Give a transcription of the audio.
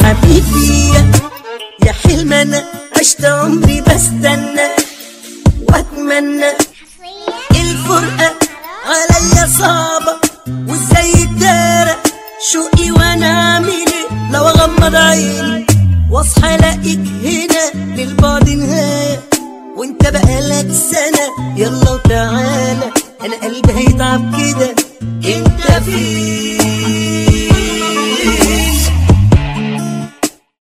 حبيبي يا حلم انا عشت عمري بستنى واتمنى الفرقة عليا صعبة وازاي الدارة شوقي وانا اعمل ايه لو اغمض عيني واصحى الاقيك هنا للبعد نهاية وانت بقالك سنة يلا وتعالى انا قلبي هيتعب كده انت فين